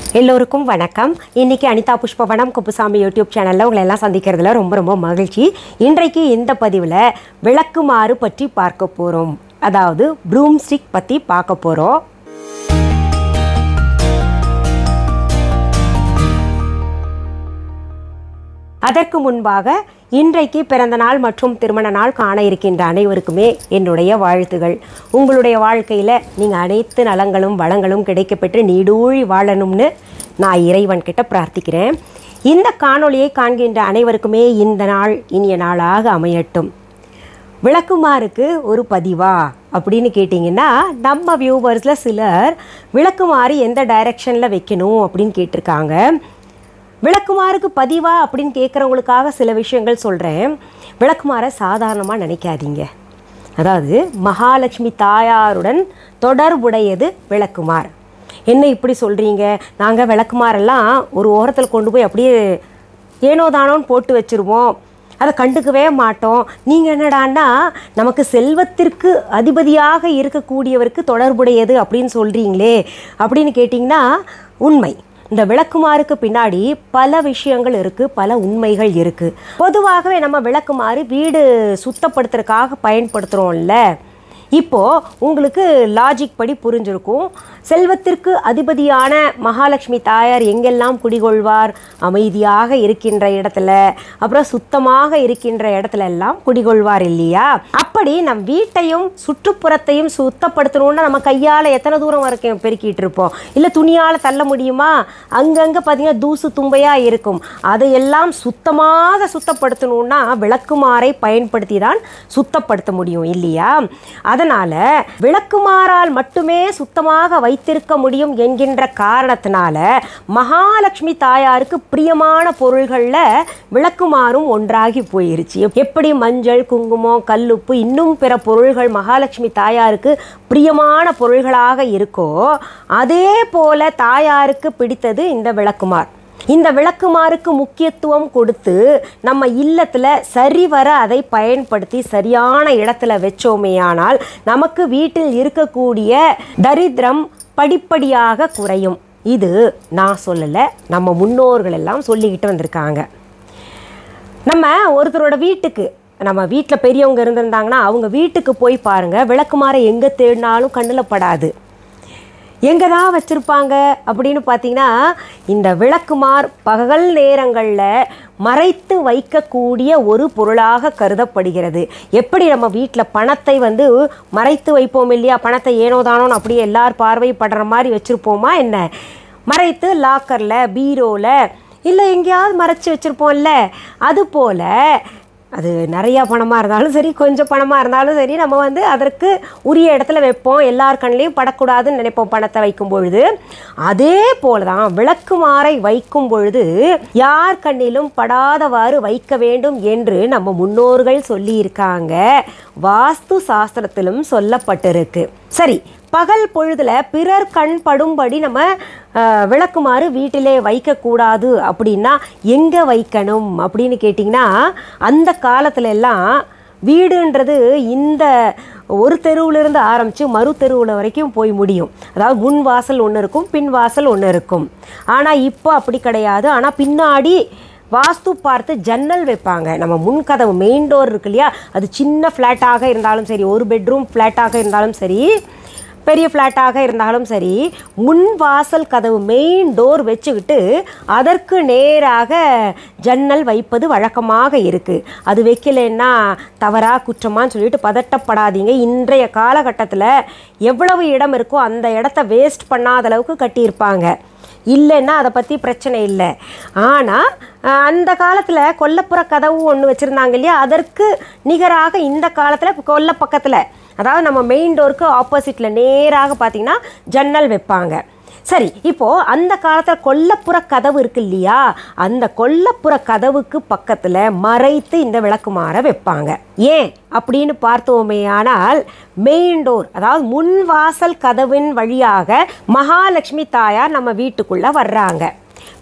எல்லோருக்கும் வணக்கம் இன்னைக்கு அனிதா புஷ்பவனம் குப்புசாமி யூடியூப் சேனலில் உங்களை எல்லாம் சந்திக்கிறதுல ரொம்ப ரொம்ப மகிழ்ச்சி இன்றைக்கு இந்த பதிவில் விளக்குமாறு பற்றி பார்க்க போகிறோம் அதாவது ப்ரூம் ஸ்டிக் பற்றி பார்க்க போகிறோம் அதற்கு முன்பாக இன்றைக்கு பிறந்த நாள் மற்றும் திருமண நாள் காண இருக்கின்ற அனைவருக்குமே என்னுடைய வாழ்த்துகள் உங்களுடைய வாழ்க்கையில் நீங்கள் அனைத்து நலங்களும் வளங்களும் கிடைக்கப்பெற்று நீடூழி வாழணும்னு நான் இறைவன்கிட்ட பிரார்த்திக்கிறேன் இந்த காணொளியை காண்கின்ற அனைவருக்குமே இந்த நாள் இனிய நாளாக அமையட்டும் விளக்குமாருக்கு ஒரு பதிவா அப்படின்னு கேட்டிங்கன்னா நம்ம வியூவர்ஸில் சிலர் விளக்குமாறு எந்த டைரக்ஷனில் வைக்கணும் அப்படின்னு கேட்டிருக்காங்க விளக்குமாருக்கு பதிவா அப்படின்னு கேட்குறவங்களுக்காக சில விஷயங்கள் சொல்கிறேன் விளக்குமாரை சாதாரணமாக நினைக்காதீங்க அதாவது மகாலட்சுமி தாயாருடன் தொடர்புடையது விளக்குமார் என்ன இப்படி சொல்கிறீங்க நாங்கள் விளக்குமாரெல்லாம் ஒரு ஓரத்தில் கொண்டு போய் அப்படியே ஏனோ தானோன்னு போட்டு வச்சுருவோம் அதை கண்டுக்கவே மாட்டோம் நீங்கள் என்னடான்னா நமக்கு செல்வத்திற்கு அதிபதியாக இருக்கக்கூடியவருக்கு தொடர்புடையது அப்படின்னு சொல்கிறீங்களே அப்படின்னு கேட்டிங்கன்னா உண்மை இந்த விளக்குமாறுக்கு பின்னாடி பல விஷயங்கள் இருக்குது பல உண்மைகள் இருக்குது பொதுவாகவே நம்ம விளக்குமாறு வீடு சுத்தப்படுத்துறதுக்காக பயன்படுத்துகிறோம்ல இப்போது உங்களுக்கு லாஜிக் படி புரிஞ்சிருக்கும் செல்வத்திற்கு அதிபதியான மகாலட்சுமி தாயார் எங்கெல்லாம் குடிகொள்வார் அமைதியாக இருக்கின்ற இடத்துல அப்புறம் சுத்தமாக இருக்கின்ற இடத்துல எல்லாம் குடிகொள்வார் இல்லையா அப்படி நம் வீட்டையும் சுற்றுப்புறத்தையும் சுத்தப்படுத்தணும்னா நம்ம கையால் எத்தனை தூரம் வரைக்கும் பெருக்கிட்டு இருப்போம் இல்லை துணியால் தள்ள முடியுமா அங்கங்கே பார்த்தீங்கன்னா தூசு தும்பையாக இருக்கும் அதையெல்லாம் சுத்தமாக சுத்தப்படுத்தணும்னா விளக்குமாறை பயன்படுத்தி தான் சுத்தப்படுத்த முடியும் இல்லையா அதனால் விளக்குமாறால் மட்டுமே சுத்தமாக வைத்திருக்க முடியும் என்கின்ற காரணத்தினால மகாலட்சுமி தாயாருக்கு பிரியமான பொருள்களில் விளக்குமாறும் ஒன்றாகி போயிருச்சு எப்படி மஞ்சள் குங்குமம் கல்லுப்பு இன்னும் பிற பொருள்கள் மகாலட்சுமி தாயாருக்கு பிரியமான பொருள்களாக இருக்கோ அதே போல தாயாருக்கு பிடித்தது இந்த விளக்குமார் இந்த விளக்குமாருக்கு முக்கியத்துவம் கொடுத்து நம்ம இல்லத்தில் சரிவர அதை பயன்படுத்தி சரியான இடத்துல வச்சோமேயானால் நமக்கு வீட்டில் இருக்கக்கூடிய தரித்திரம் படிப்படியாக குறையும் இது நான் சொல்லலை நம்ம முன்னோர்கள் எல்லாம் சொல்லிக்கிட்டு வந்திருக்காங்க நம்ம ஒருத்தரோட வீட்டுக்கு நம்ம வீட்டில் பெரியவங்க இருந்திருந்தாங்கன்னா அவங்க வீட்டுக்கு போய் பாருங்கள் விளக்குமாரை எங்கே தேடினாலும் கண்ணில் படாது எங்கே தான் வச்சுருப்பாங்க அப்படின்னு பார்த்தீங்கன்னா இந்த விளக்குமார் பகல் நேரங்களில் மறைத்து வைக்கக்கூடிய ஒரு பொருளாக கருதப்படுகிறது எப்படி நம்ம வீட்டில் பணத்தை வந்து மறைத்து வைப்போம் இல்லையா பணத்தை ஏனோ தானோன்னு அப்படியே எல்லார் பார்வைப்படுற மாதிரி வச்சுருப்போமா என்ன மறைத்து லாக்கரில் பீரோவில் இல்லை எங்கேயாவது மறைச்சி வச்சுருப்போம்ல அதுபோல் அது நிறையா பணமாக இருந்தாலும் சரி கொஞ்சம் பணமாக இருந்தாலும் சரி நம்ம வந்து அதற்கு உரிய இடத்துல வைப்போம் எல்லார் கண்ணிலையும் படக்கூடாதுன்னு நினைப்போம் பணத்தை வைக்கும் பொழுது அதே போல தான் விளக்குமாறை வைக்கும் பொழுது யார் கண்ணிலும் படாதவாறு வைக்க வேண்டும் என்று நம்ம முன்னோர்கள் சொல்லியிருக்காங்க வாஸ்து சாஸ்திரத்திலும் சொல்லப்பட்டிருக்கு சரி பகல் பொழுதுல பிறர் கண் படும்படி நம்ம அஹ், விளக்குமாறு வீட்டிலே வைக்கக்கூடாது அப்படின்னா எங்கே வைக்கணும் அப்படின்னு கேட்டிங்கன்னா அந்த காலத்துல எல்லாம் வீடுன்றது இந்த ஒரு தெருவிலிருந்து ஆரம்பித்து மறு தெருவில் வரைக்கும் போய் முடியும் அதாவது முன் வாசல் ஒன்று இருக்கும் பின் வாசல் ஒன்று இருக்கும் ஆனால் இப்போ அப்படி கிடையாது ஆனால் பின்னாடி வாஸ்து பார்த்து ஜன்னல் வைப்பாங்க நம்ம முன் கதவு மெயின் டோர் இருக்கு இல்லையா அது சின்ன ஃப்ளாட்டாக இருந்தாலும் சரி ஒரு பெட்ரூம் ஃப்ளாட்டாக இருந்தாலும் சரி பெரிய ஃப்ளாட்டாக இருந்தாலும் சரி முன் வாசல் கதவு மெயின் டோர் வச்சுக்கிட்டு அதற்கு நேராக ஜன்னல் வைப்பது வழக்கமாக இருக்குது அது வைக்கலைன்னா தவறா குற்றமான்னு சொல்லிட்டு பதட்டப்படாதீங்க இன்றைய காலகட்டத்தில் எவ்வளவு இடம் இருக்கோ அந்த இடத்த வேஸ்ட் பண்ணாத அளவுக்கு கட்டியிருப்பாங்க இல்லைன்னா அதை பற்றி பிரச்சனை இல்லை ஆனால் அஹ், அந்த காலத்தில் கொல்லப்புற கதவு ஒன்று வச்சுருந்தாங்க இல்லையா அதற்கு நிகராக இந்த காலத்தில் கொல்ல பக்கத்தில் அதாவது நம்ம மெயின் டோருக்கு ஆப்போசிட்டில் நேராக பார்த்தீங்கன்னா ஜன்னல் வைப்பாங்க சரி இப்போது அந்த காலத்தில் கொல்லப்புற கதவு இருக்கு இல்லையா அந்த கொல்லப்புற கதவுக்கு பக்கத்தில் மறைத்து இந்த விளக்குமாற வைப்பாங்க ஏன் அப்படின்னு பார்த்தோமே ஆனால் மெயின் டோர் அதாவது முன் வாசல் கதவின் வழியாக மகாலட்சுமி தாயார் நம்ம வீட்டுக்குள்ளே வர்றாங்க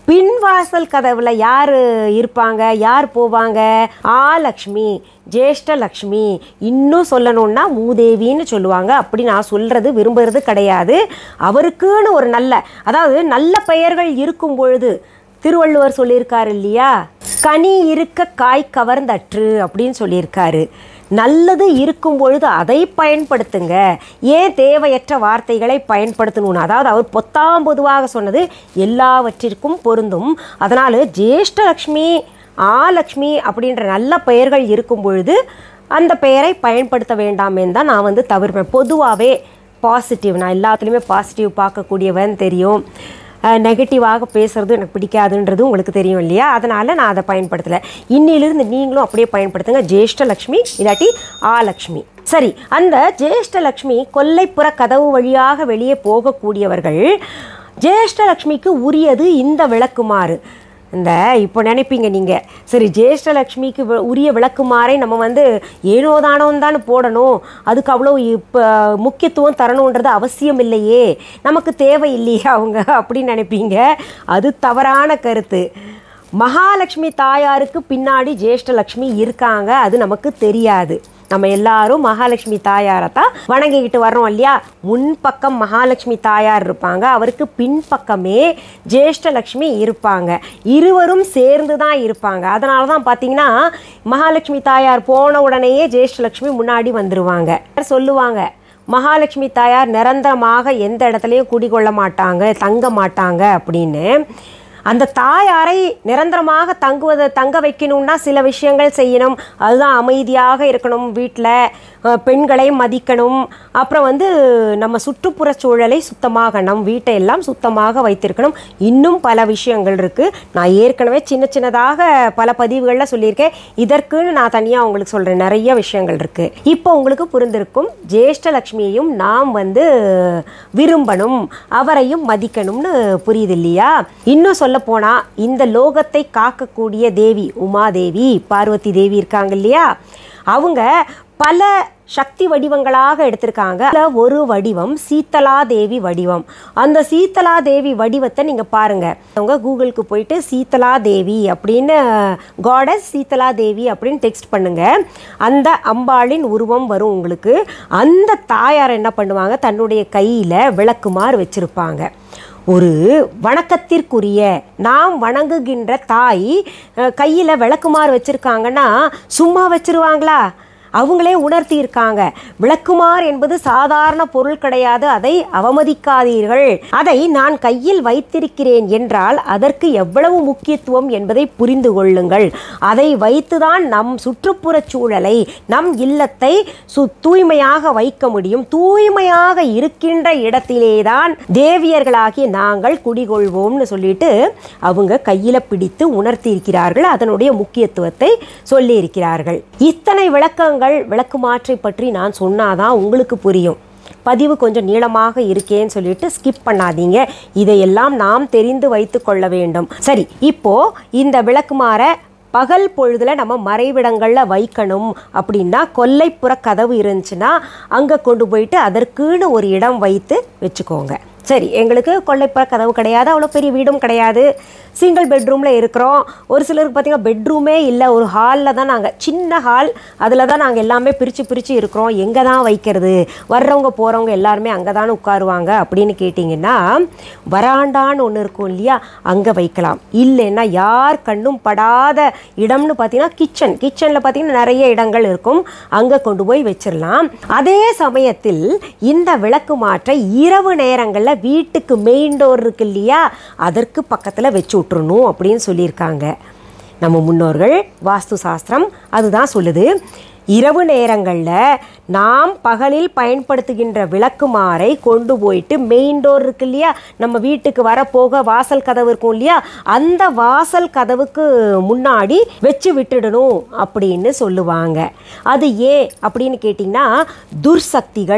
பின்வாசல் கதவுல யார் இருப்பாங்க யார் போவாங்க ஆ லக்ஷ்மி ஜேஷ்ட லக்ஷ்மி இன்னும் சொல்லணும்னா மூதேவின்னு சொல்லுவாங்க அப்படி நான் சொல்றது விரும்புறது கிடையாது அவருக்குன்னு ஒரு நல்ல அதாவது நல்ல பெயர்கள் இருக்கும் பொழுது திருவள்ளுவர் சொல்லியிருக்காரு இல்லையா கனி இருக்க காய் கவர்ந்தற்று அப்படின்னு சொல்லியிருக்காரு நல்லது இருக்கும் பொழுது அதை பயன்படுத்துங்க ஏன் தேவையற்ற வார்த்தைகளை பயன்படுத்தணும்னு அதாவது அவர் பொத்தாம் பொதுவாக சொன்னது எல்லாவற்றிற்கும் பொருந்தும் அதனால் ஜேஷ்டலக்ஷ்மி ஆலக்ஷ்மி அப்படின்ற நல்ல பெயர்கள் இருக்கும் பொழுது அந்த பெயரை பயன்படுத்த வேண்டாமேன்னு தான் நான் வந்து தவிர்ப்பேன் பொதுவாகவே பாசிட்டிவ் நான் எல்லாத்துலேயுமே பாசிட்டிவ் பார்க்கக்கூடியவன் தெரியும் நெகட்டிவாக பேசுறது எனக்கு பிடிக்காதுன்றது உங்களுக்கு தெரியும் இல்லையா அதனால் நான் அதை பயன்படுத்தலை இன்னிலிருந்து நீங்களும் அப்படியே பயன்படுத்துங்க ஜேஷ்டலக்ஷ்மி இல்லாட்டி ஆலக்ஷ்மி சரி அந்த ஜேஷ்டலக்ஷ்மி கொல்லைப்புற கதவு வழியாக வெளியே போகக்கூடியவர்கள் ஜேஷ்டலக்ஷ்மிக்கு உரியது இந்த விளக்குமாறு இந்த இப்போ நினைப்பீங்க நீங்கள் சரி ஜேஷ்டலக்ஷ்மிக்கு வி- உரிய விளக்குமாறை நம்ம வந்து ஏனோ தானோன்னு தான் போடணும் அதுக்கு அவ்வளோ இப்போ முக்கியத்துவம் தரணுன்றது அவசியம் இல்லையே நமக்கு தேவை இல்லையே அவங்க அப்படின்னு நினைப்பீங்க அது தவறான கருத்து மகாலட்சுமி தாயாருக்கு பின்னாடி ஜேஷ்டலக்ஷ்மி இருக்காங்க அது நமக்கு தெரியாது நம்ம எல்லாரும் மகாலட்சுமி தாயாரை தான் வணங்கிக்கிட்டு வர்றோம் இல்லையா முன்பக்கம் மகாலட்சுமி தாயார் இருப்பாங்க அவருக்கு பின்பக்கமே ஜேஷ்டலக்ஷ்மி இருப்பாங்க இருவரும் சேர்ந்து தான் இருப்பாங்க அதனால தான் பார்த்தீங்கன்னா மகாலட்சுமி தாயார் போன உடனேயே ஜேஷ்டலக்ஷ்மி முன்னாடி வந்துருவாங்க சொல்லுவாங்க மகாலட்சுமி தாயார் நிரந்தரமாக எந்த இடத்துலையும் குடிகொள்ள மாட்டாங்க தங்க மாட்டாங்க அப்படின்னு அந்த தாயாரை நிரந்தரமாக தங்குவதை தங்க வைக்கணும்னா சில விஷயங்கள் செய்யணும் அதுதான் அமைதியாக இருக்கணும் வீட்டில் பெண்களை மதிக்கணும் அப்புறம் வந்து நம்ம சுற்றுப்புற சூழலை சுத்தமாக நம் வீட்டை எல்லாம் சுத்தமாக வைத்திருக்கணும் இன்னும் பல விஷயங்கள் இருக்குது நான் ஏற்கனவே சின்ன சின்னதாக பல பதிவுகளில் சொல்லியிருக்கேன் இதற்குன்னு நான் தனியாக உங்களுக்கு சொல்கிறேன் நிறைய விஷயங்கள் இருக்குது இப்போ உங்களுக்கு புரிந்திருக்கும் ஜேஷ்டலக்ஷ்மியையும் நாம் வந்து விரும்பணும் அவரையும் மதிக்கணும்னு புரியுது இல்லையா இன்னும் சொல்ல போனா இந்த லோகத்தை காக்கக்கூடிய தேவி உமாதேவி பார்வதி தேவி இருக்காங்க இல்லையா அவங்க பல சக்தி வடிவங்களாக எடுத்திருக்காங்க அதுல ஒரு வடிவம் சீத்தலா தேவி வடிவம் அந்த சீத்தலா தேவி வடிவத்தை நீங்க பாருங்க அவங்க கூகுளுக்கு போயிட்டு சீத்தலா தேவி அப்படின்னு காடஸ் சீத்தலா தேவி அப்படின்னு டெக்ஸ்ட் பண்ணுங்க அந்த அம்பாளின் உருவம் வரும் உங்களுக்கு அந்த தாயார் என்ன பண்ணுவாங்க தன்னுடைய கையில விளக்குமாறு வச்சிருப்பாங்க ஒரு வணக்கத்திற்குரிய நாம் வணங்குகின்ற தாய் கையில் விளக்குமாறு வச்சிருக்காங்கன்னா சும்மா வச்சிருவாங்களா அவங்களே உணர்த்தி இருக்காங்க விளக்குமார் என்பது சாதாரண பொருள் கிடையாது அதை அவமதிக்காதீர்கள் அதை நான் கையில் வைத்திருக்கிறேன் என்றால் அதற்கு எவ்வளவு முக்கியத்துவம் என்பதை புரிந்து கொள்ளுங்கள் அதை வைத்துதான் நம் சுற்றுப்புறச் சூழலை நம் இல்லத்தை சு தூய்மையாக வைக்க முடியும் தூய்மையாக இருக்கின்ற இடத்திலேதான் தேவியர்களாகிய நாங்கள் குடிகொள்வோம்னு சொல்லிட்டு அவங்க கையில பிடித்து உணர்த்தியிருக்கிறார்கள் அதனுடைய முக்கியத்துவத்தை சொல்லியிருக்கிறார்கள் இத்தனை விளக்கங்கள் விளக்கு மாற்றை பற்றி நான் சொன்னாதான் உங்களுக்கு புரியும் பதிவு கொஞ்சம் நீளமாக இருக்கேன்னு சொல்லிட்டு ஸ்கிப் பண்ணாதீங்க இதையெல்லாம் நாம் தெரிந்து வைத்து கொள்ள வேண்டும் சரி இப்போ இந்த விளக்குமாற பகல் பொழுதுல நம்ம மறைவிடங்களில் வைக்கணும் அப்படின்னா கொல்லைப்புற கதவு இருந்துச்சுன்னா அங்கே கொண்டு போயிட்டு அதற்குன்னு ஒரு இடம் வைத்து வச்சுக்கோங்க சரி எங்களுக்கு கொல்லைப்புற கதவு கிடையாது அவ்வளோ பெரிய வீடும் கிடையாது சிங்கிள் பெட்ரூமில் இருக்கிறோம் ஒரு சிலருக்கு பார்த்தீங்கன்னா பெட்ரூமே இல்லை ஒரு ஹாலில் தான் நாங்கள் சின்ன ஹால் அதில் தான் நாங்கள் எல்லாமே பிரித்து பிரித்து இருக்கிறோம் எங்கே தான் வைக்கிறது வர்றவங்க போகிறவங்க எல்லாருமே அங்கே தானே உட்காருவாங்க அப்படின்னு கேட்டிங்கன்னா வராண்டான்னு ஒன்று இருக்கும் இல்லையா அங்கே வைக்கலாம் இல்லைன்னா யார் கண்ணும் படாத இடம்னு பார்த்தீங்கன்னா கிச்சன் கிச்சனில் பார்த்தீங்கன்னா நிறைய இடங்கள் இருக்கும் அங்கே கொண்டு போய் வச்சிடலாம் அதே சமயத்தில் இந்த விளக்கு மாற்றை இரவு நேரங்களில் வீட்டுக்கு மெயின் டோர் இருக்கு இல்லையா அதற்கு பக்கத்தில் வச்சு விட்டுறணும் அப்படின்னு சொல்லியிருக்காங்க நம்ம முன்னோர்கள் வாஸ்து சாஸ்திரம் அதுதான் சொல்லுது இரவு நேரங்களில் நாம் பகலில் பயன்படுத்துகின்ற விளக்குமாறை கொண்டு போயிட்டு மெயின் டோர் இருக்கு இல்லையா நம்ம வீட்டுக்கு வரப்போக வாசல் கதவு இருக்கும் இல்லையா அந்த வாசல் கதவுக்கு முன்னாடி வச்சு விட்டுடணும் அப்படின்னு சொல்லுவாங்க அது ஏன் அப்படின்னு கேட்டிங்கன்னா துர்சக்திகள்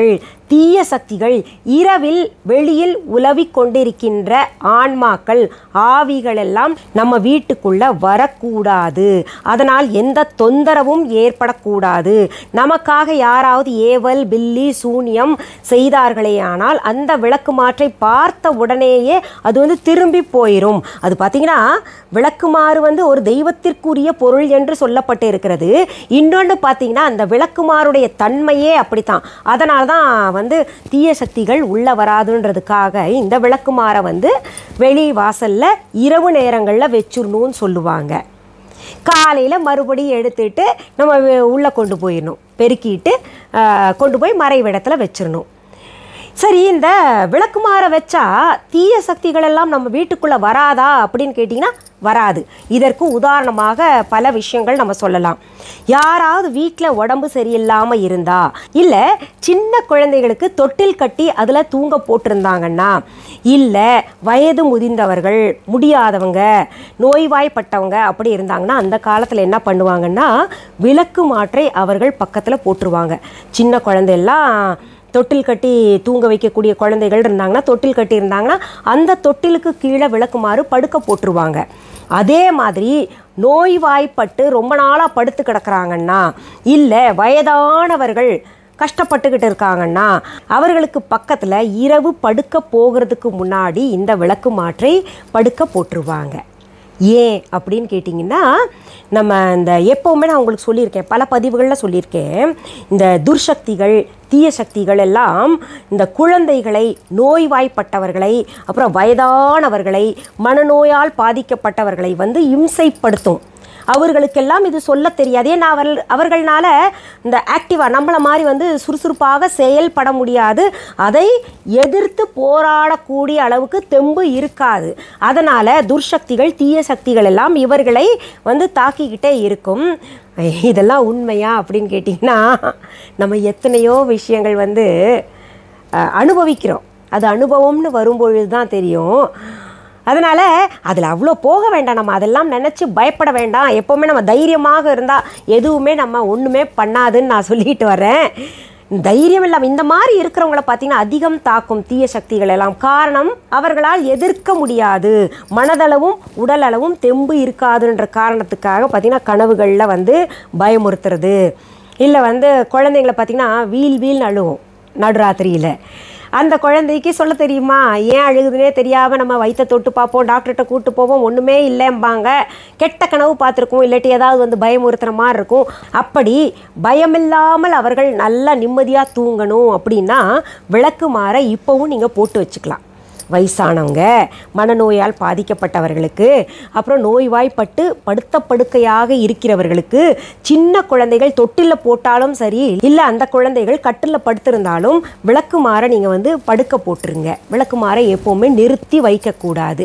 தீய சக்திகள் இரவில் வெளியில் உலவிக் கொண்டிருக்கின்ற ஆன்மாக்கள் ஆவிகள் எல்லாம் நம்ம வீட்டுக்குள்ள வரக்கூடாது அதனால் எந்த தொந்தரவும் ஏற்படக்கூடாது நமக்காக யாராவது ஏவல் பில்லி சூனியம் செய்தார்களேயானால் அந்த விளக்கு மாற்றை பார்த்த உடனேயே அது வந்து திரும்பி போயிடும் அது பார்த்தீங்கன்னா விளக்குமாறு வந்து ஒரு தெய்வத்திற்குரிய பொருள் என்று சொல்லப்பட்டு இருக்கிறது இன்னொன்று பார்த்தீங்கன்னா அந்த விளக்குமாருடைய தன்மையே அப்படித்தான் அதனால தான் வந்து தீய சக்திகள் உள்ள வராதுன்றதுக்காக இந்த விளக்குமாரை வந்து வெளி வாசல்ல இரவு நேரங்களில் வச்சிடணும்னு சொல்லுவாங்க காலையில் மறுபடியும் எடுத்துட்டு நம்ம வெ- உள்ளே கொண்டு போயிடணும் பெருக்கிட்டு ஆ, கொண்டு போய் மறைவிடத்தில் வச்சிடணும் சரி இந்த விளக்குமாற வச்சா தீய சக்திகள் எல்லாம் நம்ம வீட்டுக்குள்ளே வராதா அப்படின்னு கேட்டிங்கன்னா வராது இதற்கு உதாரணமாக பல விஷயங்கள் நம்ம சொல்லலாம் யாராவது வீட்டில் உடம்பு சரியில்லாமல் இருந்தா இல்லை சின்ன குழந்தைகளுக்கு தொட்டில் கட்டி அதில் தூங்க போட்டிருந்தாங்கன்னா இல்லை வயது முதிர்ந்தவர்கள் முடியாதவங்க நோய்வாய்ப்பட்டவங்க அப்படி இருந்தாங்கன்னா அந்த காலத்தில் என்ன பண்ணுவாங்கன்னா விளக்கு மாற்றை அவர்கள் பக்கத்தில் போட்டுருவாங்க சின்ன குழந்தையெல்லாம் தொட்டில் கட்டி தூங்க வைக்கக்கூடிய குழந்தைகள் இருந்தாங்கன்னா தொட்டில் கட்டி இருந்தாங்கன்னா அந்த தொட்டிலுக்கு கீழே விளக்குமாறு படுக்க போட்டுருவாங்க அதே மாதிரி நோய்வாய்ப்பட்டு ரொம்ப நாளாக படுத்து கிடக்குறாங்கன்னா இல்லை வயதானவர்கள் கஷ்டப்பட்டுக்கிட்டு இருக்காங்கன்னா அவர்களுக்கு பக்கத்தில் இரவு படுக்க போகிறதுக்கு முன்னாடி இந்த விளக்கு மாற்றை படுக்க போட்டுருவாங்க ஏன் அப்படின்னு கேட்டிங்கன்னா நம்ம இந்த எப்போவுமே நான் உங்களுக்கு சொல்லியிருக்கேன் பல பதிவுகளில் சொல்லியிருக்கேன் இந்த துர்சக்திகள் தீய சக்திகள் எல்லாம் இந்த குழந்தைகளை நோய்வாய்ப்பட்டவர்களை அப்புறம் வயதானவர்களை மனநோயால் பாதிக்கப்பட்டவர்களை வந்து இம்சைப்படுத்தும் அவர்களுக்கெல்லாம் இது சொல்ல தெரியாது ஏன்னா அவர் அவர்களால இந்த ஆக்டிவாக நம்மளை மாதிரி வந்து சுறுசுறுப்பாக செயல்பட முடியாது அதை எதிர்த்து போராடக்கூடிய அளவுக்கு தெம்பு இருக்காது அதனால் துர்சக்திகள் தீய சக்திகள் எல்லாம் இவர்களை வந்து தாக்கிக்கிட்டே இருக்கும் இதெல்லாம் உண்மையா அப்படின்னு கேட்டிங்கன்னா நம்ம எத்தனையோ விஷயங்கள் வந்து அஹ், அனுபவிக்கிறோம் அது அனுபவம்னு வரும்பொழுது தான் தெரியும் அதனால் அதில் அவ்வளோ போக வேண்டாம் நம்ம அதெல்லாம் நினச்சி பயப்பட வேண்டாம் எப்போவுமே நம்ம தைரியமாக இருந்தால் எதுவுமே நம்ம ஒன்றுமே பண்ணாதுன்னு நான் சொல்லிட்டு வரேன் தைரியம் இல்லாமல் இந்த மாதிரி இருக்கிறவங்கள பார்த்தீங்கன்னா அதிகம் தாக்கும் தீய சக்திகள் எல்லாம் காரணம் அவர்களால் எதிர்க்க முடியாது மனதளவும் உடலளவும் தெம்பு இருக்காதுன்ற காரணத்துக்காக பார்த்தீங்கன்னா கனவுகளில் வந்து பயமுறுத்துறது இல்லை வந்து குழந்தைங்கள பார்த்தீங்கன்னா வீல் வீல் அழுவும் நடுராத்திரியில் அந்த குழந்தைக்கு சொல்ல தெரியுமா ஏன் அழுகுதுனே தெரியாமல் நம்ம வயிற்ற தொட்டு பார்ப்போம் டாக்டர்கிட்ட கூட்டு போவோம் ஒன்றுமே இல்லைம்பாங்க கெட்ட கனவு பார்த்துருக்கோம் இல்லாட்டி ஏதாவது வந்து பயமுறுத்துற மாதிரி இருக்கும் அப்படி பயமில்லாமல் அவர்கள் நல்லா நிம்மதியாக தூங்கணும் அப்படின்னா விளக்கு மாற இப்போவும் நீங்கள் போட்டு வச்சுக்கலாம் வயசானவங்க மனநோயால் பாதிக்கப்பட்டவர்களுக்கு அப்புறம் நோய்வாய்ப்பட்டு படுத்த படுக்கையாக இருக்கிறவர்களுக்கு சின்ன குழந்தைகள் தொட்டிலில் போட்டாலும் சரி இல்லை அந்த குழந்தைகள் கட்டில் படுத்திருந்தாலும் விளக்குமாற நீங்கள் வந்து படுக்க போட்டுருங்க விளக்குமாற எப்போவுமே நிறுத்தி வைக்கக்கூடாது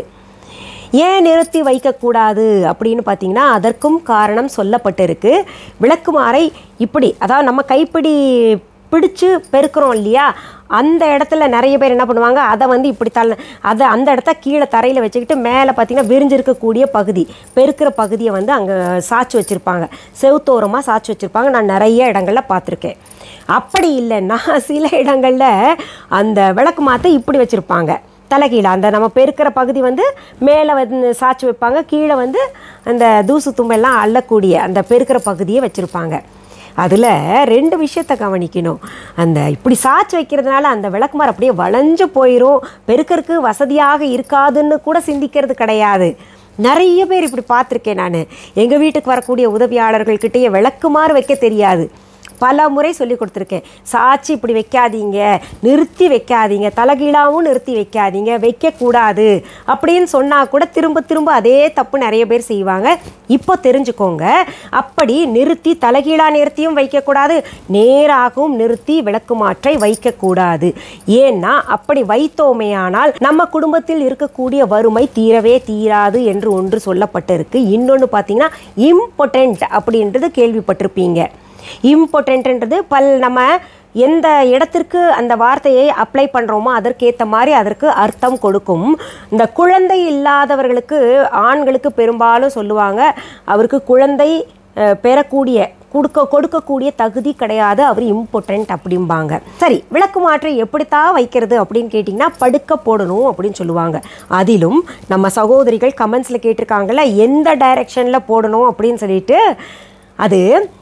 ஏன் நிறுத்தி வைக்கக்கூடாது அப்படின்னு பார்த்தீங்கன்னா அதற்கும் காரணம் சொல்லப்பட்டிருக்கு விளக்குமாறை இப்படி அதாவது நம்ம கைப்பிடி பிடிச்சு பெருக்கிறோம் இல்லையா அந்த இடத்துல நிறைய பேர் என்ன பண்ணுவாங்க அதை வந்து இப்படி தள்ள அதை அந்த இடத்த கீழே தரையில் வச்சுக்கிட்டு மேலே பார்த்தீங்கன்னா விரிஞ்சிருக்கக்கூடிய பகுதி பெருக்கிற பகுதியை வந்து அங்கே சாய்ச்சி வச்சுருப்பாங்க செவுத்தோரமாக சாய்ச்சி வச்சுருப்பாங்க நான் நிறைய இடங்களில் பார்த்துருக்கேன் அப்படி இல்லைன்னா சில இடங்களில் அந்த விளக்கு மாற்ற இப்படி வச்சுருப்பாங்க தலைகீழ அந்த நம்ம பெருக்கிற பகுதி வந்து மேலே வந்து சாய்ச்சி வைப்பாங்க கீழே வந்து அந்த தூசு தும்பெல்லாம் அள்ளக்கூடிய அந்த பெருக்கிற பகுதியை வச்சுருப்பாங்க அதில் ரெண்டு விஷயத்தை கவனிக்கணும் அந்த இப்படி சாய்ச்சி வைக்கிறதுனால அந்த விளக்குமாறு அப்படியே வளைஞ்சு போயிடும் பெருக்கறதுக்கு வசதியாக இருக்காதுன்னு கூட சிந்திக்கிறது கிடையாது நிறைய பேர் இப்படி பார்த்துருக்கேன் நான் எங்கள் வீட்டுக்கு வரக்கூடிய உதவியாளர்கள்கிட்டயே விளக்குமாறு வைக்க தெரியாது பல முறை சொல்லி கொடுத்துருக்கேன் சாட்சி இப்படி வைக்காதீங்க நிறுத்தி வைக்காதீங்க தலகீழாவும் நிறுத்தி வைக்காதீங்க வைக்கக்கூடாது அப்படின்னு சொன்னால் கூட திரும்ப திரும்ப அதே தப்பு நிறைய பேர் செய்வாங்க இப்போ தெரிஞ்சுக்கோங்க அப்படி நிறுத்தி தலகீழா நிறுத்தியும் வைக்கக்கூடாது நேராகவும் நிறுத்தி விளக்கு மாற்றை வைக்கக்கூடாது ஏன்னா அப்படி வைத்தோமேயானால் நம்ம குடும்பத்தில் இருக்கக்கூடிய வறுமை தீரவே தீராது என்று ஒன்று சொல்லப்பட்டிருக்கு இன்னொன்று பார்த்தீங்கன்னா இம்பார்ட்டன்ட் அப்படின்றது கேள்விப்பட்டிருப்பீங்க இம்பார்ட்டன்ட்ன்றது பல் நம்ம எந்த இடத்திற்கு அந்த வார்த்தையை அப்ளை பண்ணுறோமோ அதற்கேற்ற மாதிரி அதற்கு அர்த்தம் கொடுக்கும் இந்த குழந்தை இல்லாதவர்களுக்கு ஆண்களுக்கு பெரும்பாலும் சொல்லுவாங்க அவருக்கு குழந்தை அஹ், பெறக்கூடிய கொடுக்க கொடுக்கக்கூடிய தகுதி கிடையாது அவர் இம்பார்ட்டன்ட் அப்படிம்பாங்க சரி விளக்கு மாற்றை எப்படித்தான் வைக்கிறது அப்படின்னு கேட்டிங்கன்னா படுக்க போடணும் அப்படின்னு சொல்லுவாங்க அதிலும் நம்ம சகோதரிகள் கமெண்ட்ஸில் கேட்டிருக்காங்கல்ல எந்த டைரெக்ஷனில் போடணும் அப்படின்னு சொல்லிட்டு அது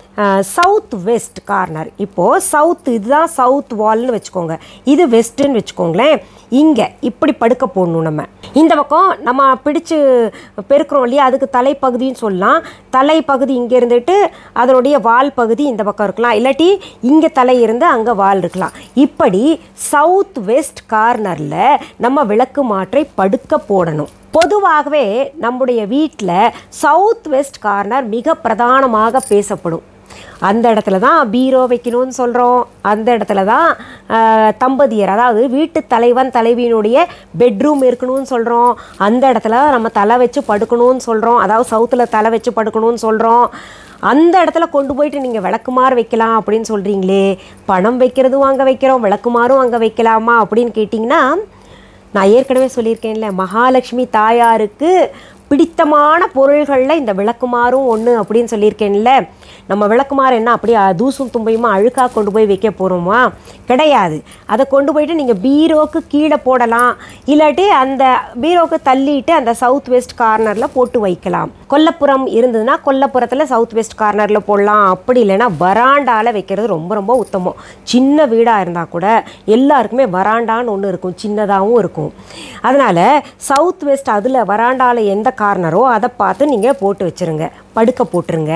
சவுத் வெஸ்ட் கார்னர் இப்போது சவுத் இதுதான் சவுத் வால்னு வச்சுக்கோங்க இது வெஸ்ட்டுன்னு வச்சுக்கோங்களேன் இங்கே இப்படி படுக்க போடணும் நம்ம இந்த பக்கம் நம்ம பிடிச்சு பெருக்கிறோம் இல்லையா அதுக்கு தலைப்பகுதின்னு சொல்லலாம் தலைப்பகுதி இங்கே இருந்துட்டு அதனுடைய வால் பகுதி இந்த பக்கம் இருக்கலாம் இல்லாட்டி இங்கே தலை இருந்து அங்கே வால் இருக்கலாம் இப்படி சவுத் வெஸ்ட் கார்னரில் நம்ம விளக்கு மாற்றை படுக்க போடணும் பொதுவாகவே நம்முடைய வீட்டில் சவுத் வெஸ்ட் கார்னர் மிக பிரதானமாக பேசப்படும் அந்த இடத்துல தான் பீரோ வைக்கணும்னு சொல்கிறோம் அந்த இடத்துல தான் ஆஹ், தம்பதியர் அதாவது வீட்டு தலைவன் தலைவியினுடைய பெட்ரூம் இருக்கணும்னு சொல்கிறோம் அந்த இடத்துல நம்ம தலை வச்சு படுக்கணும்னு சொல்கிறோம் அதாவது சவுத்தில் தலை வச்சு படுக்கணும்னு சொல்கிறோம் அந்த இடத்துல கொண்டு போயிட்டு நீங்கள் விளக்குமாறு வைக்கலாம் அப்படின்னு சொல்கிறீங்களே பணம் வைக்கிறதும் அங்கே வைக்கிறோம் விளக்குமாறும் அங்கே வைக்கலாமா அப்படின்னு கேட்டிங்கன்னா நான் ஏற்கனவே சொல்லியிருக்கேன்ல மகாலட்சுமி தாயாருக்கு பிடித்தமான பொருள்களில் இந்த விளக்குமாறும் ஒன்று அப்படின்னு சொல்லியிருக்கேன்ல நம்ம விளக்குமாறு என்ன அப்படியே தூசும் தும்பையுமா அழுக்காக கொண்டு போய் வைக்க போகிறோமா கிடையாது அதை கொண்டு போயிட்டு நீங்கள் பீரோக்கு கீழே போடலாம் இல்லாட்டி அந்த பீரோக்கு தள்ளிட்டு அந்த சவுத் வெஸ்ட் கார்னரில் போட்டு வைக்கலாம் கொல்லப்புறம் இருந்ததுன்னா கொல்லப்புறத்தில் சவுத் வெஸ்ட் கார்னரில் போடலாம் அப்படி இல்லைன்னா வராண்டாவில் வைக்கிறது ரொம்ப ரொம்ப உத்தமம் சின்ன வீடாக இருந்தால் கூட எல்லாருக்குமே வராண்டான்னு ஒன்று இருக்கும் சின்னதாகவும் இருக்கும் அதனால் சவுத் வெஸ்ட் அதில் வராண்டாவில் எந்த கார்னரோ அதை பார்த்து நீங்கள் போட்டு வச்சுருங்க படுக்க போட்டுருங்க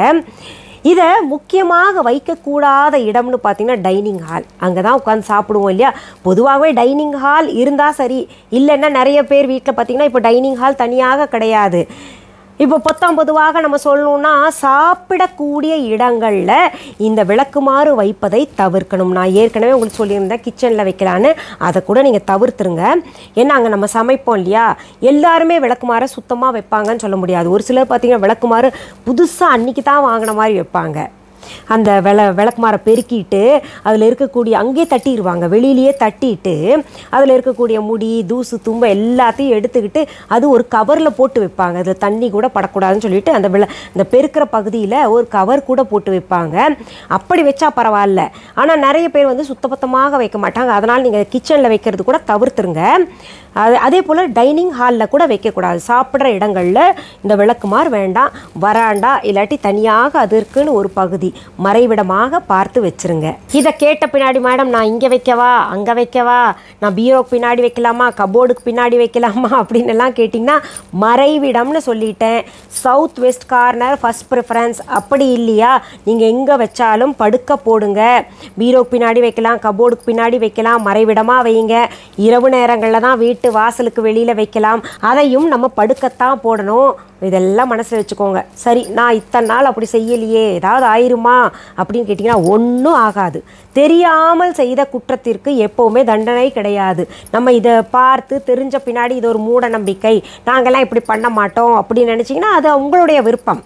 இதை முக்கியமாக வைக்கக்கூடாத இடம்னு பார்த்தீங்கன்னா டைனிங் ஹால் அங்கே தான் உட்காந்து சாப்பிடுவோம் இல்லையா பொதுவாகவே டைனிங் ஹால் இருந்தால் சரி இல்லைன்னா நிறைய பேர் வீட்டில் பார்த்தீங்கன்னா இப்போ டைனிங் ஹால் தனியாக கிடையாது இப்போ பொத்தாம் பொதுவாக நம்ம சொல்லணும்னா சாப்பிடக்கூடிய இடங்களில் இந்த விளக்குமாறு வைப்பதை தவிர்க்கணும் நான் ஏற்கனவே உங்களுக்கு சொல்லியிருந்தேன் கிச்சனில் வைக்கலான்னு அதை கூட நீங்கள் தவிர்த்துருங்க ஏன்னா அங்கே நம்ம சமைப்போம் இல்லையா எல்லாருமே விளக்குமாறை சுத்தமாக வைப்பாங்கன்னு சொல்ல முடியாது ஒரு சிலர் பார்த்தீங்கன்னா விளக்குமாறு புதுசாக அன்னைக்கு தான் வாங்கின மாதிரி வைப்பாங்க அந்த விள விளக்குமாரை பெருக்கிட்டு அதில் இருக்கக்கூடிய அங்கேயே தட்டிடுவாங்க வெளியிலேயே தட்டிட்டு அதில் இருக்கக்கூடிய முடி தூசு தும்பை எல்லாத்தையும் எடுத்துக்கிட்டு அது ஒரு கவரில் போட்டு வைப்பாங்க அதில் தண்ணி கூட படக்கூடாதுன்னு சொல்லிட்டு அந்த விள இந்த பெருக்கிற பகுதியில் ஒரு கவர் கூட போட்டு வைப்பாங்க அப்படி வச்சா பரவாயில்ல ஆனால் நிறைய பேர் வந்து சுத்தபத்தமாக வைக்க மாட்டாங்க அதனால் நீங்கள் கிச்சனில் வைக்கிறது கூட தவிர்த்துருங்க அது அதே போல் டைனிங் ஹாலில் கூட வைக்கக்கூடாது சாப்பிட்ற இடங்களில் இந்த விளக்குமாறு வேண்டாம் வராண்டா இல்லாட்டி தனியாக அதற்குன்னு ஒரு பகுதி மறைவிடமாக பார்த்து வச்சிருங்க இதை கேட்ட பின்னாடி மேடம் நான் இங்கே வைக்கவா அங்கே வைக்கவா நான் பீரோக்கு பின்னாடி வைக்கலாமா கபோர்டுக்கு பின்னாடி வைக்கலாமா அப்படின்னு எல்லாம் கேட்டிங்கன்னா மறைவிடம்னு சொல்லிட்டேன் south west corner first preference அப்படி இல்லையா நீங்கள் எங்கே வச்சாலும் படுக்க போடுங்க பீரோக்கு பின்னாடி வைக்கலாம் கபோர்டுக்கு பின்னாடி வைக்கலாம் மறைவிடமாக வைங்க இரவு நேரங்களில் தான் வீட்டு வாசலுக்கு வெளியில் வைக்கலாம் அதையும் நம்ம படுக்கத்தான் போடணும் இதெல்லாம் மனசில் வச்சுக்கோங்க சரி நான் இத்தனை நாள் அப்படி செய்யலையே ஏதாவது ஆயிருமா அப்படின்னு கேட்டிங்கன்னா ஒன்றும் ஆகாது தெரியாமல் செய்த குற்றத்திற்கு எப்போவுமே தண்டனை கிடையாது நம்ம இதை பார்த்து தெரிஞ்ச பின்னாடி இது ஒரு மூட நம்பிக்கை நாங்கள்லாம் இப்படி பண்ண மாட்டோம் அப்படின்னு நினச்சிங்கன்னா அது உங்களுடைய விருப்பம்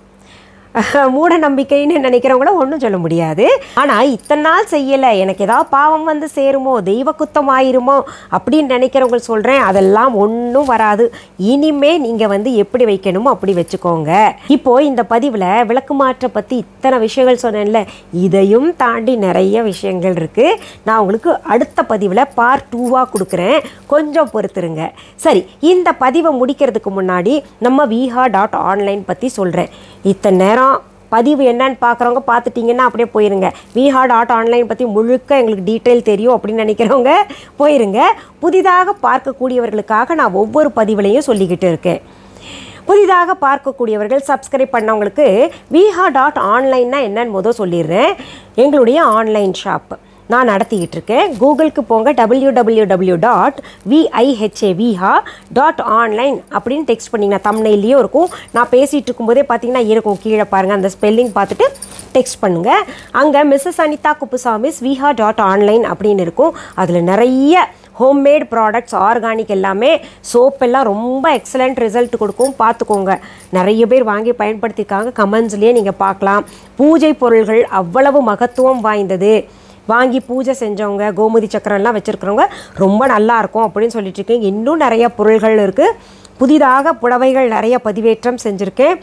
மூட நம்பிக்கைன்னு நினைக்கிறவங்கள ஒன்றும் சொல்ல முடியாது ஆனால் இத்தனை நாள் செய்யலை எனக்கு ஏதாவது பாவம் வந்து சேருமோ தெய்வ குத்தம் ஆயிருமோ அப்படின்னு நினைக்கிறவங்க சொல்கிறேன் அதெல்லாம் ஒன்றும் வராது இனிமே நீங்கள் வந்து எப்படி வைக்கணுமோ அப்படி வச்சுக்கோங்க இப்போ இந்த பதிவில் விளக்கு மாற்ற பற்றி இத்தனை விஷயங்கள் சொன்னேன்ல இதையும் தாண்டி நிறைய விஷயங்கள் இருக்குது நான் உங்களுக்கு அடுத்த பதிவில் பார்ட் டூவாக கொடுக்குறேன் கொஞ்சம் பொறுத்துருங்க சரி இந்த பதிவை முடிக்கிறதுக்கு முன்னாடி நம்ம விஹா டாட் ஆன்லைன் பற்றி சொல்கிறேன் இத்தனை நேரம் பதிவு என்னன்னு பார்க்குறவங்க பார்த்துட்டிங்கன்னா அப்படியே போயிருங்க விஹா டாட் ஆன்லைன் பற்றி முழுக்க எங்களுக்கு டீட்டெயில் தெரியும் அப்படின்னு நினைக்கிறவங்க போயிருங்க புதிதாக பார்க்கக்கூடியவர்களுக்காக நான் ஒவ்வொரு பதிவுலையும் சொல்லிக்கிட்டு இருக்கேன் புதிதாக பார்க்கக்கூடியவர்கள் சப்ஸ்கிரைப் பண்ணவங்களுக்கு விஹா டாட் ஆன்லைன்னா என்னன்னு முதல் சொல்லிடுறேன் எங்களுடைய ஆன்லைன் ஷாப் நான் நடத்திக்கிட்டு இருக்கேன் கூகுளுக்கு போங்க W W W dot V I H A Viha dot online அப்படின்னு டெக்ஸ்ட் பண்ணிங்கன்னா தம்னையிலையும் இருக்கும் நான் பேசிகிட்டு இருக்கும்போதே பார்த்தீங்கன்னா இருக்கும் கீழே பாருங்கள் அந்த ஸ்பெல்லிங் பார்த்துட்டு டெக்ஸ்ட் பண்ணுங்கள் அங்கே Mrs Anitha Kuppusamy's Viha dot online அப்படின்னு இருக்கும் அதில் நிறைய ஹோம்மேட் ப்ராடக்ட்ஸ் ஆர்கானிக் எல்லாமே சோப் எல்லாம் ரொம்ப எக்ஸலண்ட் ரிசல்ட் கொடுக்கும் பார்த்துக்கோங்க நிறைய பேர் வாங்கி பயன்படுத்தியிருக்காங்க கமெண்ட்ஸ்லேயே நீங்கள் பார்க்கலாம் பூஜை பொருள்கள் அவ்வளவு மகத்துவம் வாய்ந்தது வாங்கி பூஜை செஞ்சவங்க கோமதி சக்கரம்லாம் வச்சுருக்கிறவங்க ரொம்ப நல்லா இருக்கும் அப்படின்னு சொல்லிட்டு இருக்கீங்க இன்னும் நிறைய பொருள்கள் இருக்குது புதிதாக புடவைகள் நிறைய பதிவேற்றம் செஞ்சுருக்கேன்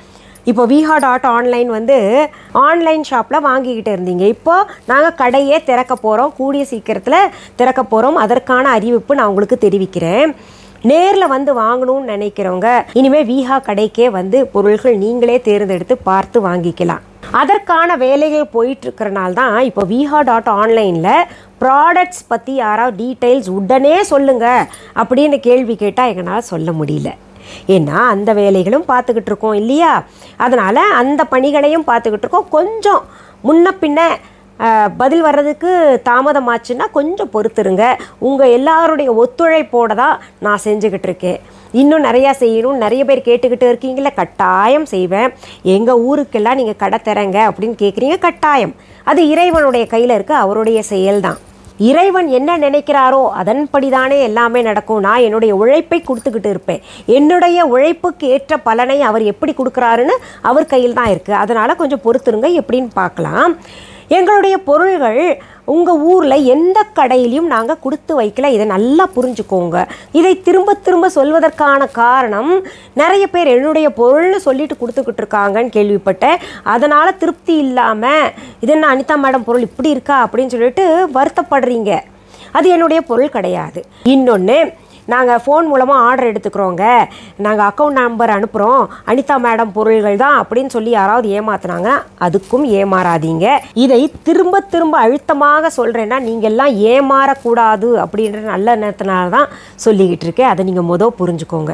இப்போ விஹா டாட் ஆன்லைன் வந்து ஆன்லைன் ஷாப்பில் வாங்கிக்கிட்டு இருந்தீங்க இப்போ நாங்கள் கடையே திறக்க போகிறோம் கூடிய சீக்கிரத்தில் திறக்க போகிறோம் அதற்கான அறிவிப்பு நான் உங்களுக்கு தெரிவிக்கிறேன் நேரில் வந்து வாங்கணும்னு நினைக்கிறவங்க இனிமேல் விஹா கடைக்கே வந்து பொருள்கள் நீங்களே தேர்ந்தெடுத்து பார்த்து வாங்கிக்கலாம் அதற்கான வேலைகள் போயிட்டு இருக்கிறனால தான் இப்போ விஹா டாட் ஆன்லைனில் ப்ராடக்ட்ஸ் பற்றி யாராவது டீட்டெயில்ஸ் உடனே சொல்லுங்க அப்படின்னு கேள்வி கேட்டால் எங்களால் சொல்ல முடியல ஏன்னா அந்த வேலைகளும் பார்த்துக்கிட்டு இருக்கோம் இல்லையா அதனால் அந்த பணிகளையும் பார்த்துக்கிட்டு இருக்கோம் கொஞ்சம் முன்ன பின்ன அஹ், பதில் வர்றதுக்கு தாமதமாச்சுன்னா கொஞ்சம் பொறுத்துருங்க உங்கள் எல்லாருடைய ஒத்துழைப்போட தான் நான் செஞ்சுக்கிட்டு இருக்கேன் இன்னும் நிறையா செய்யணும் நிறைய பேர் கேட்டுக்கிட்டு இருக்கீங்களே கட்டாயம் செய்வேன் எங்கள் ஊருக்கெல்லாம் நீங்கள் கடை தரங்க அப்படின்னு கேட்குறீங்க கட்டாயம் அது இறைவனுடைய கையில் இருக்க அவருடைய செயல்தான் இறைவன் என்ன நினைக்கிறாரோ அதன்படிதானே எல்லாமே நடக்கும் நான் என்னுடைய உழைப்பை கொடுத்துக்கிட்டு இருப்பேன் என்னுடைய உழைப்புக்கு ஏற்ற பலனை அவர் எப்படி கொடுக்குறாருன்னு அவர் கையில் தான் இருக்குது அதனால் கொஞ்சம் பொறுத்துருங்க எப்படின்னு பார்க்கலாம் எங்களுடைய பொருள்கள் உங்கள் ஊரில் எந்த கடையிலையும் நாங்கள் கொடுத்து வைக்கல இதை நல்லா புரிஞ்சுக்கோங்க இதை திரும்ப திரும்ப சொல்வதற்கான காரணம் நிறைய பேர் என்னுடைய பொருள்னு சொல்லிட்டு கொடுத்துக்கிட்டு இருக்காங்கன்னு கேள்விப்பட்டேன் அதனால் திருப்தி இல்லாமல் இது என்ன அனிதா மேடம் பொருள் இப்படி இருக்கா அப்படின்னு சொல்லிட்டு வருத்தப்படுறீங்க அது என்னுடைய பொருள் கிடையாது இன்னொன்று நாங்கள் ஃபோன் மூலமாக ஆர்டர் எடுத்துக்கிறோங்க நாங்கள் அக்கௌண்ட் நம்பர் அனுப்புகிறோம் அனிதா மேடம் பொருள்கள் தான் அப்படின்னு சொல்லி யாராவது ஏமாத்துனாங்க அதுக்கும் ஏமாறாதீங்க இதை திரும்ப திரும்ப அழுத்தமாக சொல்கிறேன்னா நீங்கள் எல்லாம் ஏமாறக்கூடாது அப்படின்ற நல்ல நேரத்தினால தான் சொல்லிக்கிட்டு இருக்கேன் அதை நீங்கள் மொதல் புரிஞ்சுக்கோங்க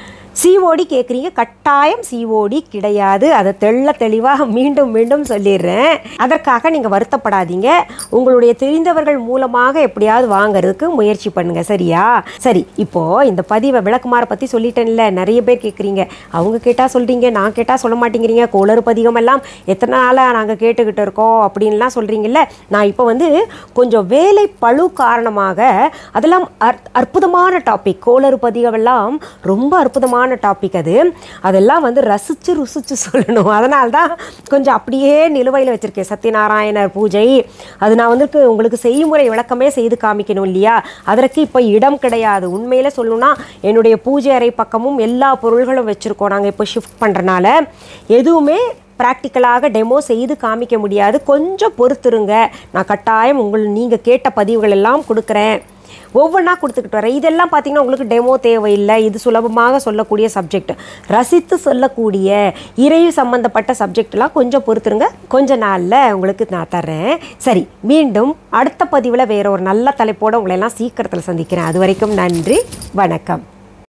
சிஓடி கேட்குறீங்க கட்டாயம் சிஓடி கிடையாது அதை தெள்ள தெளிவாக மீண்டும் மீண்டும் சொல்லிடுறேன் அதற்காக நீங்கள் வருத்தப்படாதீங்க உங்களுடைய தெரிந்தவர்கள் மூலமாக எப்படியாவது வாங்குறதுக்கு முயற்சி பண்ணுங்க சரியா சரி இப்போ இந்த பதிவை விளக்குமாரை பற்றி சொல்லிட்டேன்ல நிறைய பேர் கேட்குறீங்க அவங்க கேட்டால் சொல்கிறீங்க நான் கேட்டால் சொல்ல மாட்டேங்கிறீங்க கோளறு பதிகம் எல்லாம் எத்தனை நாளாக நாங்கள் கேட்டுக்கிட்டு இருக்கோம் அப்படின்லாம் சொல்கிறீங்கல்ல நான் இப்போ வந்து கொஞ்சம் வேலை பழு காரணமாக அதெல்லாம் அற் அற்புதமான டாபிக் கோளறு பதிகமெல்லாம் ரொம்ப அற்புதமான டாபிக் அது அதெல்லாம் வந்து ரசித்து ருசித்து சொல்லணும் அதனால தான் கொஞ்சம் அப்படியே நிலுவையில் வச்சுருக்கேன் சத்யநாராயணர் பூஜை அது நான் வந்து உங்களுக்கு செய்முறை விளக்கமே செய்து காமிக்கணும் இல்லையா அதற்கு இப்போ இடம் கிடையாது உண்மையில் சொல்லணும்னா என்னுடைய பூஜை அறை பக்கமும் எல்லா பொருள்களும் வச்சுருக்கோம் நாங்கள் இப்போ ஷிஃப்ட் பண்ணுறனால எதுவுமே ப்ராக்டிக்கலாக டெமோ செய்து காமிக்க முடியாது கொஞ்சம் பொறுத்துருங்க நான் கட்டாயம் உங்கள் நீங்கள் கேட்ட பதிவுகள் எல்லாம் கொடுக்குறேன் ஒவ்வொன்றா கொடுத்துக்கிட்டு வரேன் இதெல்லாம் பார்த்தீங்கன்னா உங்களுக்கு டெமோ தேவையில்லை இது சுலபமாக சொல்லக்கூடிய சப்ஜெக்ட் ரசித்து சொல்லக்கூடிய இறை சம்பந்தப்பட்ட சப்ஜெக்ட்லாம் கொஞ்சம் பொறுத்துருங்க கொஞ்ச நாளில் உங்களுக்கு நான் தர்றேன் சரி மீண்டும் அடுத்த பதிவில் வேற ஒரு நல்ல தலைப்போடு உங்களை எல்லாம் சீக்கிரத்தில் சந்திக்கிறேன் அது வரைக்கும் நன்றி வணக்கம்